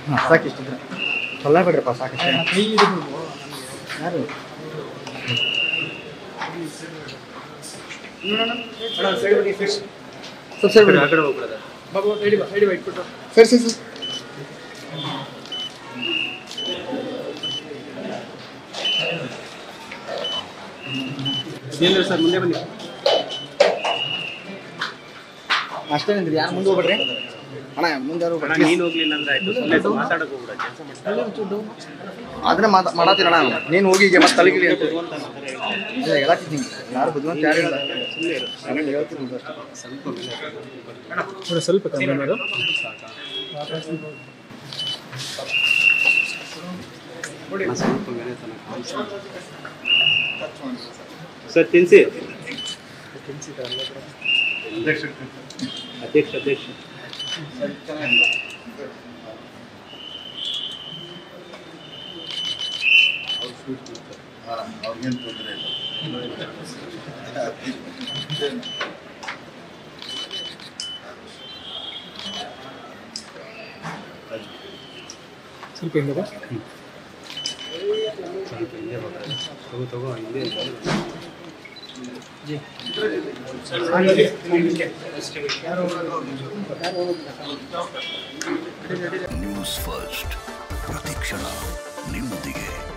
ಹಾಂ ಸಾಕು ಇಷ್ಟಿದ್ರೆ ಕೊಲ್ಲ ಬಿಡ್ರಪ್ಪ ಸಾಕು ಯಾರು ಸ್ವಲ್ಪ ಸೈಡ್ ಬಿಡಿ ಸರಿ ಸರಿ ಸರಿ ಸರ್ ಮುಂದೆ ಬನ್ನಿ ಅಷ್ಟೇನಿದ್ರಿ ಯಾರು ಮುಂದೆ ಹೋಗ್ಬೇಡ್ರಿ ಅಣ್ಣ ಮುಂದೆ ಯಾರು ಅಣ್ಣ ನೀನು ಹೋಗ್ಲಿಲ್ಲ ಅಂದ್ರೆ ಆಯ್ತು ಸುಮ್ಮನೆ ಮಾತಾಡಕ್ ಹೋಗ್ಬಿಡ ಕೆಲಸ ಮಾಡ್ತಾ ಅದನ್ನ ಮಾತಾ ಮಾಡತ್ತೀನಿ ಅಣ್ಣ ನೀನು ಹೋಗಿ ಈಗ ಮತ್ತೆ ತಲೆಗಿಲಿ ಅಂತ ಇಲ್ಲ ಹೇಳತ್ತಿದ್ದೀನಿ ಯಾರು ಬುದ್ಧಿವಂತ ಯಾರು ಇಲ್ಲ ನಾನು ಹೇಳ್ತೀನಿ ನಿಮ್ಗೆ ಅಷ್ಟೇ. ಸ್ವಲ್ಪ ಕಮ್ಮಿ ಮಾಡು ಸರ್ ತಿನ್ಸಿ ಅಧ್ಯಕ್ಷ ಅಧ್ಯಕ್ಷ ಅವ್ರಿಗೇನು ತೊಂದರೆ ಇಲ್ಲ ಸ್ವಲ್ಪ ಹಿಂದೆ ಬಾ. ತಗೋ ತಗೋ ಹಿಂದೆ ನ್ಯೂಸ್ ಫಸ್ಟ್ ಪ್ರತಿಕ್ಷಣ ನಿಮ್ಮೊಂದಿಗೆ